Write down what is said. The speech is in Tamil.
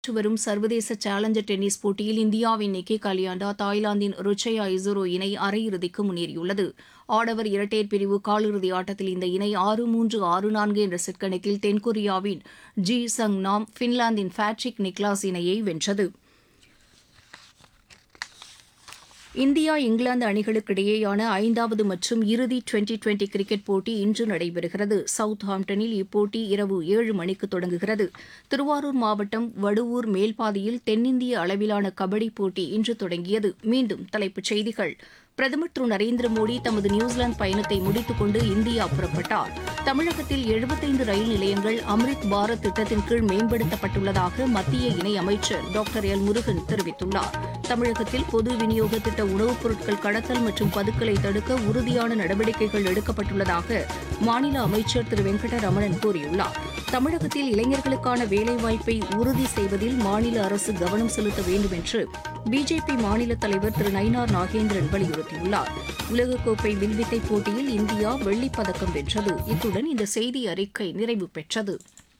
நடைபெற்று வரும் சர்வதேச சேலஞ்சர் டென்னிஸ் போட்டியில் இந்தியாவின் நிக்கி கலியாண்டா தாய்லாந்தின் ருச்சயா இசுரோ இணை அரையிறுதிக்கு முன்னேறியுள்ளது ஆடவர் இரட்டையர் பிரிவு காலிறுதி ஆட்டத்தில் இந்த இணை ஆறு மூன்று ஆறு நான்கு என்ற செட் கணக்கில் தென்கொரியாவின் ஜி சங் நாம் பின்லாந்தின் பேட்ரிக் நிக்லாஸ் இணையை வென்றது இந்தியா இங்கிலாந்து அணிகளுக்கிடையேயான ஐந்தாவது மற்றும் இறுதி டுவெண்டி டுவெண்டி கிரிக்கெட் போட்டி இன்று நடைபெறுகிறது சவுத் ஹாம்டனில் இப்போட்டி இரவு ஏழு மணிக்கு தொடங்குகிறது திருவாரூர் மாவட்டம் வடுவூர் மேல்பாதியில் தென்னிந்திய அளவிலான கபடி போட்டி இன்று தொடங்கியது மீண்டும் தலைப்புச் செய்திகள் பிரதமர் திரு நரேந்திர மோடி தமது நியூசிலாந்து பயணத்தை முடித்துக் கொண்டு இந்தியா புறப்பட்டார் தமிழகத்தில் எழுபத்தைந்து ரயில் நிலையங்கள் அம்ரித் பாரத் திட்டத்தின் கீழ் மேம்படுத்தப்பட்டுள்ளதாக மத்திய இணையமைச்சர் டாக்டர் எல் முருகன் தெரிவித்துள்ளார் தமிழகத்தில் பொது விநியோக திட்ட உணவுப் பொருட்கள் கடத்தல் மற்றும் பதுக்கலை தடுக்க உறுதியான நடவடிக்கைகள் எடுக்கப்பட்டுள்ளதாக மாநில அமைச்சர் திரு வெங்கடரமணன் கூறியுள்ளார் தமிழகத்தில் இளைஞர்களுக்கான வேலைவாய்ப்பை உறுதி செய்வதில் மாநில அரசு கவனம் செலுத்த வேண்டும் என்று பிஜேபி மாநில தலைவர் திரு நயினார் நாகேந்திரன் வலியுறுத்தியுள்ளார் உலகக்கோப்பை வில்வித்தை போட்டியில் இந்தியா வெள்ளிப் பதக்கம் வென்றது இத்துடன் இந்த செய்தி அறிக்கை நிறைவு பெற்றது